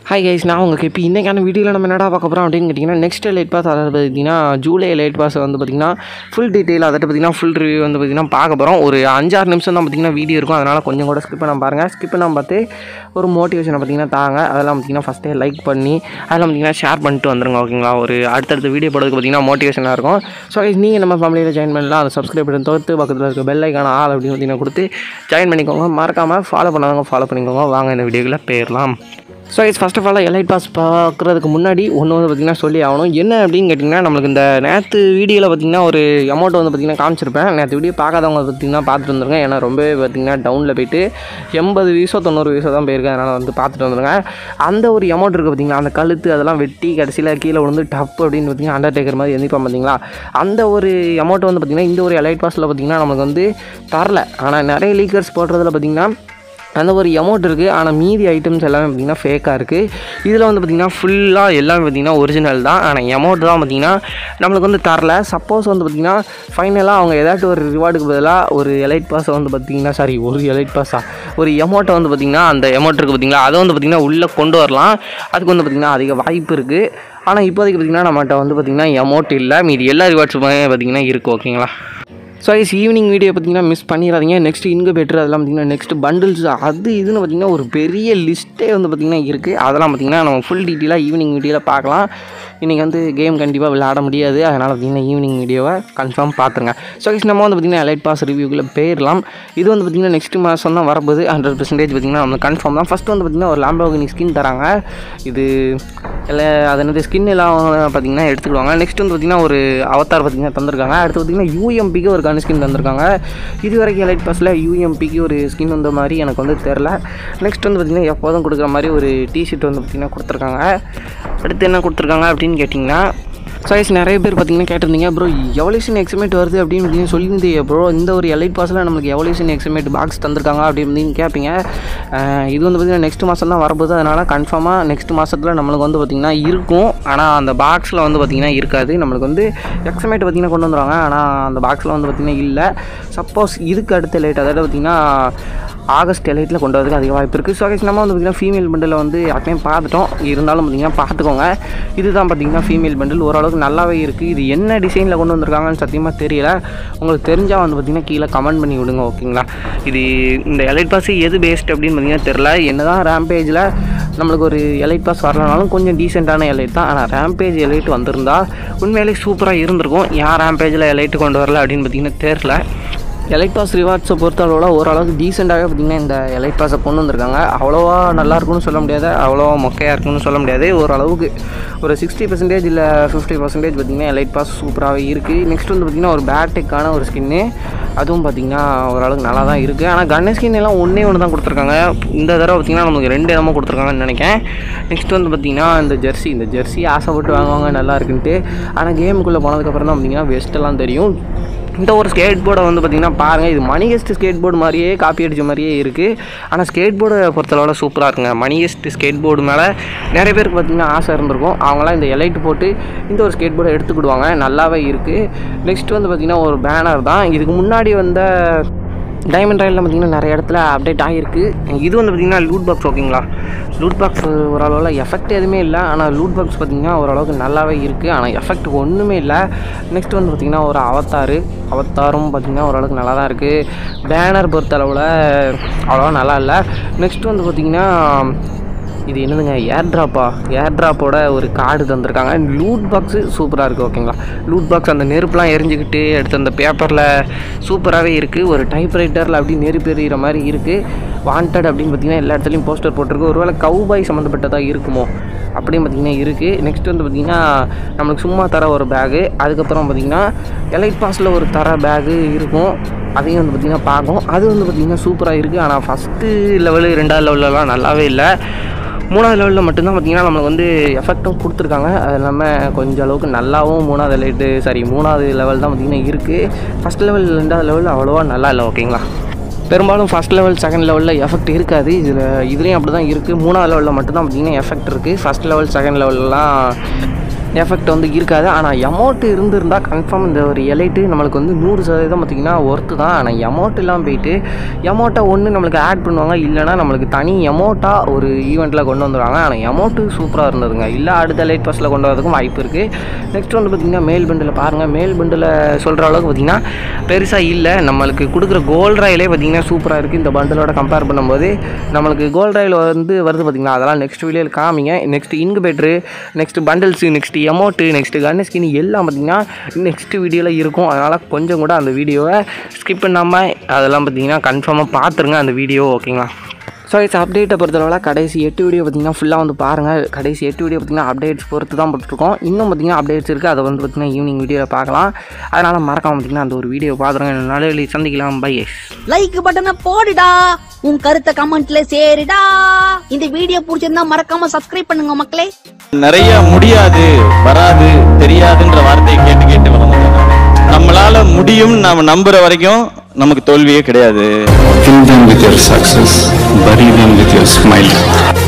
Hi guys நான் உங்களுக்கு இப்போ இன்றைக்கான வீடியோவில் நம்ம என்னடா பார்க்க போகிறோம் அப்படின்னு கேட்டிங்கன்னா நெக்ஸ்ட் லைட் பாஸ் அதாவது பார்த்தீங்கன்னா ஜூலை லைட் பாஸ் வந்து பார்த்திங்கன்னா ஃபுல் டீட்டெயில் அதை பார்த்திங்கன்னா ஃபுல் ரிவ்யூ வந்து பார்த்திங்கன்னா பார்க்க போகிறோம் ஒரு அஞ்சாறு நிமிஷம் தான் பார்த்திங்கன்னா வீடியோ இருக்கும் அதனால் கொஞ்சம் கூட ஸ்கிப் பண்ண பாருங்கள் ஸ்கிப் பண்ணாம பார்த்து ஒரு மோட்டிவேஷனை பார்த்திங்கன்னா தாங்க அதெல்லாம் பார்த்திங்கன்னா ஃபஸ்ட்டே லைக் பண்ணி அதெல்லாம் பார்த்திங்கன்னா ஷேர் பண்ணிட்டு வந்துருங்க ஓகேங்களா ஒரு அடுத்தடுத்த வீடியோ போடுறதுக்கு பார்த்திங்கன்னா மோட்டிவேஷனாக இருக்கும் ஸோ நீங்கள் நம்ம ஃபேமிலியில் ஜாயின் பண்ணலாம் அதை சப்ஸ்கிரைப் பண்ணி தவிர்த்து பக்கத்தில் இருக்க பெல் ஐக்கான ஆள் அப்படின்னு பார்த்திங்கன்னா கொடுத்து ஜாயின் பண்ணிக்கோங்க மறக்காமல் ஃபாலோ பண்ணாதவங்க ஃபாலோ பண்ணிக்கோங்க வாங்க இந்த வீடியோக்குள்ளே போயிடலாம் so it's first of all elite pass பார்க்குறதுக்கு முன்னாடி ஒன்று வந்து பார்த்திங்கன்னா சொல்லி ஆகணும் என்ன அப்படின்னு கேட்டிங்கன்னா நம்மளுக்கு இந்த நேற்று வீடியோவில் பார்த்திங்கன்னா ஒரு அமௌண்ட் வந்து பார்த்திங்கன்னா காமிச்சிருப்பேன் நேற்று வீடியோ பார்க்காதவங்க பார்த்திங்கன்னா பார்த்துட்டு வந்துருங்க ஏன்னா ரொம்பவே பார்த்திங்கன்னா டவுனில் போயிட்டு எண்பது வீசோ தொண்ணூறு வீசோ தான் போயிருக்கு அதனால் வந்து பார்த்துட்டு வந்துருங்க அந்த ஒரு அமௌண்ட் இருக்குது பார்த்திங்களா அந்த கழுத்து அதெல்லாம் வெட்டி கடைசியில் கீழே விழுந்து டப் அப்படின்னு பார்த்திங்கன்னா அண்டர்டேக்கர் மாதிரி எந்திரிப்பான் பார்த்தீங்களா அந்த ஒரு அமௌண்ட் வந்து பார்த்திங்கன்னா இந்த ஒரு எலைட் பாஸில் பார்த்திங்கன்னா நமக்கு வந்து தரல ஆனால் நிறைய லீக்கர்ஸ் போடுறதுல பார்த்திங்கன்னா அந்த ஒரு அமௌண்ட் இருக்குது ஆனால் மீதி ஐட்டம்ஸ் எல்லாமே பார்த்திங்கன்னா ஃபேக்காக இருக்குது இதில் வந்து பார்த்திங்கன்னா ஃபுல்லாக எல்லாமே பார்த்திங்கன்னா ஒரிஜினல் தான் ஆனால் அமௌண்ட் தான் பார்த்திங்கன்னா நம்மளுக்கு வந்து தரல சப்போஸ் வந்து பார்த்திங்கன்னா ஃபைனலாக அவங்க ஏதாச்சும் ஒரு ரிவார்டுக்கு பதிலாக ஒரு எலைட் பாஸை வந்து பார்த்திங்கன்னா சாரி ஒரு எலைட் பாஸா ஒரு அமௌண்ட்டை வந்து பார்த்திங்கன்னா அந்த அமௌண்ட் இருக்குது பார்த்திங்களா அதை வந்து பார்த்திங்கன்னா உள்ளே கொண்டு வரலாம் அதுக்கு வந்து பார்த்திங்கன்னா அதிக வாய்ப்பு இருக்குது ஆனால் இப்போதைக்கு பார்த்திங்கன்னா நம்மகிட்ட வந்து பார்த்திங்கன்னா அமௌண்ட் இல்லை மீதி எல்லா ரிவார்ட்ஸுமே பார்த்திங்கன்னா இருக்குது ஓகேங்களா ஸோ ஐஸ் ஈவினிங் வீடியோ பார்த்தீங்கன்னா மிஸ் பண்ணிடாதீங்க நெக்ஸ்ட் இன்குபேட்டர் அதெல்லாம் பார்த்தீங்கன்னா நெக்ஸ்ட் பண்டில்ஸ் அது இதுன்னு பார்த்தீங்கன்னா ஒரு பெரிய லிஸ்ட்டே வந்து பார்த்திங்கன்னா இருக்குது அதெல்லாம் பார்த்திங்கன்னா நம்ம ஃபுல் டீட்டெயிலாக ஈவினிங் வீடியோவில் பார்க்கலாம் இன்றைக்கி வந்து கேம் கண்டிப்பாக விளையாட முடியாது அதனால் பார்த்திங்கன்னா ஈவினிங் வீடியோவை கன்ஃபார்ம் பார்த்துருங்க ஸோ ஐஸ் நம்ம வந்து பார்த்திங்கன்னா எலைட் பாஸ் ரிவ்யூக்குள்ளே போயிடலாம் இது வந்து பார்த்திங்கன்னா நெக்ஸ்ட் மாதம் தான் வரப்போகுது ஹண்ட்ரட் பர்சன்டேஜ் பார்த்திங்கன்னா நம்ம கன்ஃபார்ம் தான் ஃபஸ்ட்டு வந்து பார்த்திங்கன்னா ஒரு லேம்போகினி ஸ்கின் தராங்க இது இல்லை அது என்னது ஸ்கின் எல்லாம் பார்த்திங்கன்னா எடுத்துக்கிடுவாங்க நெக்ஸ்ட் வந்து பார்த்திங்கன்னா ஒரு அவதார் பார்த்திங்கன்னா தந்திருக்காங்க அடுத்து பார்த்திங்கன்னா யூஎம்பிக்கு ஒரு கன் ஸ்கின் தந்திருக்காங்க இது வரைக்கும் எலைட் பாஸில் யூஎம்பிக்கு ஒரு ஸ்கின் வந்த மாதிரி எனக்கு வந்து தெரில நெக்ஸ்ட் வந்து பார்த்திங்கன்னா எப்போதும் கொடுக்குற மாதிரி ஒரு டிஷர்ட் வந்து பார்த்திங்கன்னா கொடுத்துருக்காங்க அடுத்து என்ன கொடுத்துருக்காங்க அப்படின்னு கேட்டிங்கன்னா சைஸ் நிறைய பேர் பார்த்தீங்கன்னா கேட்டிருந்தீங்க ப்ரோ எவல்யூஷன் எக்ஸிமேட் வருது அப்படின்னு பார்த்தீங்கன்னா சொல்லியிருந்தீங்க ப்ரோ இந்த ஒரு எலைட் பாஸில் நம்மளுக்கு எவல்யூஷன் எக்ஸிமேட் பாக்ஸ் தந்திருக்காங்க அப்படின்னு கேட்பீங்க அஹ் இது வந்து பார்த்திங்கன்னா நெக்ஸ்ட் மாதம் தான் வரப்போகுது அதனால் கன்ஃபார்மாக நெக்ஸ்ட் மாதத்தில் நம்மளுக்கு வந்து பார்த்திங்கன்னா இருக்கும் ஆனால் அந்த பாக்ஸில் வந்து பார்த்திங்கன்னா இருக்காது நம்மளுக்கு வந்து எக்ஸிமேட் பார்த்திங்கன்னா கொண்டு வந்துடுவாங்க ஆனால் அந்த பாக்ஸில் வந்து பார்த்திங்கன்னா இல்லை சப்போஸ் இதுக்கு அடுத்த லேட் அதாவது பார்த்திங்கன்னா ஆகஸ்ட் எலைட்டில் கொண்டு வரதுக்கு அதிக வாய்ப்பு இருக்குது ஸோ நம்ம வந்து பார்த்திங்கன்னா ஃபீமேல் பண்டில் வந்து யாருமே பார்த்துட்டோம் இருந்தாலும் பார்த்திங்கன்னா பார்த்துக்கோங்க இதுதான் பார்த்திங்கன்னா ஃபீமேல் பண்டில் ஓரளவுக்கு நல்லாவே இருக்குது இது என்ன டிசைனில் கொண்டு வந்திருக்காங்கன்னு சத்தியமாக தெரியல உங்களுக்கு தெரிஞ்சால் வந்து பார்த்திங்கன்னா கீழே கமெண்ட் பண்ணி விடுங்க ஓகேங்களா இது இந்த எலைட் பாஸ் எது பேஸ்ட் அப்படின்னு பார்த்திங்கன்னா தெரில என்ன தான் ரேம்பேஜில் நம்மளுக்கு ஒரு எலைட் பாஸ் வரலனாலும் கொஞ்சம் டீசெண்டான எலைட் தான் ஆனால் ரேம்பேஜ் எலைட் வந்திருந்தா உண்மையிலேயே சூப்பராக இருந்திருக்கும் யார் ரேம்பேஜில் எலைட்டு கொண்டு வரல அப்படின்னு பார்த்திங்கன்னா தெரில எலைட் பாஸ் ரிவார்ட்ஸை பொறுத்தளவில் ஓரளவுக்கு டீசெண்டாகவே பார்த்திங்கன்னா இந்த எலைட் பாஸை கொண்டு வந்திருக்காங்க அவ்வளோவா நல்லா இருக்கும்னு சொல்ல முடியாது அவ்வளோவா மொக்கையாக இருக்குன்னு சொல்ல முடியாது ஓரளவுக்கு ஒரு சிக்ஸ்டி பர்சன்டேஜ் இல்லை ஃபிஃப்டி பர்சன்டேஜ் பார்த்திங்கன்னா எலைட் பாஸ் சூப்பராகவே இருக்குது நெக்ஸ்ட் வந்து பார்த்திங்கன்னா ஒரு பேட்டெக்கான ஒரு ஸ்கின்னு அதுவும் பார்த்திங்கன்னா ஓரளவுக்கு நல்லா தான் இருக்குது ஆனால் கன்ன ஸ்கின் எல்லாம் ஒன்றே ஒன்று தான் கொடுத்துருக்காங்க இந்த தடவை பார்த்திங்கன்னா நமக்கு ரெண்டு இடமும் கொடுத்துருக்காங்கன்னு நினைக்கிறேன் நெக்ஸ்ட் வந்து பார்த்திங்கன்னா இந்த ஜெர்சி இந்த ஜெர்சி ஆசைப்பட்டு வாங்குவாங்க நல்லா இருக்குன்ட்டு ஆனால் கேமுக்குள்ளே போனதுக்கப்புறம் தான் பார்த்திங்கன்னா வெஸ்ட்டெல்லாம் தெரியும் இந்த ஒரு ஸ்கேட் போர்டை வந்து பார்த்திங்கன்னா பாருங்கள் இது மணிகெஸ்ட் ஸ்கேட் போர்டு மாதிரியே காப்பி அடித்த மாதிரியே இருக்குது ஆனால் ஸ்கேட் போர்டை பொறுத்தளவில் சூப்பராக இருக்குங்க மணிகெஸ்ட் ஸ்கேட் போர்டு மேலே நிறைய பேருக்கு பார்த்திங்கன்னா ஆசை இருந்திருக்கும் அவங்களாம் இந்த எலைட் போட்டு இந்த ஒரு ஸ்கேட் போர்டை எடுத்துக்கிடுவாங்க நல்லாவே இருக்குது நெக்ஸ்ட் வந்து பார்த்திங்கன்னா ஒரு பேனர் தான் இதுக்கு முன்னாடி வந்த டைமண்ட் ராயலில் பார்த்திங்கன்னா நிறைய இடத்துல அப்டேட் ஆகிருக்கு இது வந்து பார்த்திங்கன்னா லூட் பாக்ஸ் ஓகேங்களா லூட் பாக்ஸ் ஓரளவில் எஃபெக்ட் எதுவுமே இல்லை ஆனால் லூட் பாக்ஸ் பார்த்திங்கன்னா ஓரளவுக்கு நல்லாவே இருக்குது ஆனால் எஃபெக்ட் ஒன்றுமே இல்லை நெக்ஸ்ட் வந்து பார்த்திங்கன்னா ஒரு அவத்தார் அவத்தாரும் பார்த்திங்கன்னா ஓரளவுக்கு நல்லா தான் இருக்குது பேனர் பொறுத்தளவில் அவ்வளோவா நல்லா இல்லை நெக்ஸ்ட் வந்து பார்த்திங்கன்னா இது என்னதுங்க ஏர் ட்ராப்பா ஏர் ட்ராப்போட ஒரு கார்டு தந்திருக்காங்க லூட் பாக்ஸு சூப்பராக இருக்குது ஓகேங்களா லூட் பாக்ஸ் அந்த நெருப்புலாம் எரிஞ்சுக்கிட்டு எடுத்து அந்த பேப்பரில் சூப்பராகவே இருக்குது ஒரு டைப்ரைட்டரில் அப்படி நெருப்பு எறிகிற மாதிரி இருக்குது வாண்டட் அப்படின்னு பார்த்தீங்கன்னா எல்லா இடத்துலையும் போஸ்டர் போட்டிருக்கு ஒருவேளை கவுபாய் சம்மந்தப்பட்டதாக இருக்குமோ அப்படின்னு பார்த்தீங்கன்னா இருக்குது நெக்ஸ்ட் வந்து பார்த்திங்கன்னா நம்மளுக்கு சும்மா தர ஒரு பேகு அதுக்கப்புறம் பார்த்திங்கன்னா எலைட் பாஸில் ஒரு தர பேகு இருக்கும் அதையும் வந்து பார்த்திங்கன்னா பார்க்கும் அது வந்து பார்த்திங்கன்னா சூப்பராக இருக்குது ஆனால் ஃபஸ்ட்டு லெவலு ரெண்டாவது லெவலெலாம் நல்லாவே இல்லை மூணாவது லெவலில் மட்டும்தான் பார்த்திங்கன்னா நம்மளுக்கு வந்து எஃபெக்ட்டும் கொடுத்துருக்காங்க அது இல்லாமல் கொஞ்சம் அளவுக்கு நல்லாவும் மூணாவது லைட்டு சாரி மூணாவது லெவல் தான் பார்த்திங்கன்னா இருக்குது ஃபஸ்ட் லெவல் ரெண்டாவது லெவல் அவ்வளோவா நல்லா இல்லை ஓகேங்களா பெரும்பாலும் ஃபஸ்ட் லெவல் செகண்ட் லெவலில் எஃபெக்ட் இருக்காது இதில் இதுலேயும் அப்படி தான் இருக்குது மூணாவது லெவலில் மட்டும்தான் பார்த்திங்கன்னா எஃபெக்ட் இருக்குது ஃபஸ்ட் லெவல் செகண்ட் லெவல்லாம் எஃபெக்ட் வந்து இருக்காது ஆனால் எமௌண்ட் இருந்திருந்தால் கன்ஃபார்ம் இந்த ஒரு எலைட்டு நம்மளுக்கு வந்து நூறு சதவீதம் பார்த்திங்கன்னா ஒர்த்து தான் ஆனால் எமௌண்ட் எல்லாம் போயிட்டு எமௌண்ட்டை ஒன்று நம்மளுக்கு ஆட் பண்ணுவாங்க இல்லைனா நம்மளுக்கு தனி எமௌண்ட்டாக ஒரு ஈவெண்ட்டில் கொண்டு வந்துடுவாங்க ஆனால் எமௌண்ட்டு சூப்பராக இருந்ததுங்க இல்லை அடுத்த லைட் பாஸில் கொண்டு வரதுக்கும் வாய்ப்பு இருக்குது நெக்ஸ்ட் வந்து பார்த்திங்கன்னா மேல் பண்டில் பாருங்கள் மேல் பண்டில் சொல்கிற அளவுக்கு பார்த்திங்கன்னா பெருசாக இல்லை நம்மளுக்கு கொடுக்குற கோல்ட் ராயிலே பார்த்திங்கன்னா சூப்பராக இருக்குது இந்த பண்டிலோட கம்பேர் பண்ணும்போது நம்மளுக்கு கோல்ட் ராயில் வந்து வருது பார்த்திங்கன்னா அதெல்லாம் நெக்ஸ்ட் வீடியோவில் காமிங்க next incubator next bundles next amount next gun skin எல்லாம் பார்த்திங்கன்னா நெக்ஸ்ட் வீடியோவில் இருக்கும் அதனால் கொஞ்சம் கூட அந்த வீடியோவை ஸ்கிப் பண்ணாமல் அதெல்லாம் பார்த்திங்கன்னா கன்ஃபார்மாக பார்த்துருங்க அந்த வீடியோ ஓகேங்களா ஸோ இட்ஸ் அப்டேட்டை பொறுத்தளவில் கடைசி எட்டு வீடியோ பார்த்திங்கன்னா ஃபுல்லாக வந்து பாருங்கள் கடைசி எட்டு வீடியோ பார்த்திங்கன்னா அப்டேட்ஸ் பொறுத்து தான் போட்டுருக்கோம் இன்னும் பார்த்திங்கன்னா அப்டேட்ஸ் இருக்குது அதை வந்து பார்த்திங்கன்னா ஈவினிங் வீடியோவில் பார்க்கலாம் அதனால் மறக்காம பார்த்திங்கன்னா அந்த ஒரு வீடியோ பார்த்துருங்க நாளைக்கு சந்திக்கலாம் பை லைக் பட்டனை போடுடா உன் கருத்தை கமெண்ட்ல சேருடா இந்த வீடியோ பிடிச்சிருந்தா மறக்காம சப்ஸ்கிரைப் பண்ணுங்க மக்களே நிறைய முடியாது வராது தெரியாதுன்ற வார்த்தையை கேட்டு கேட்டு வளர்ந்தேன் நானு. நம்மளால முடியும் நாம நம்புற வரைக்கும் நமக்கு தோல்வியே கிடையாது Fill them with your success, bury them with your smile.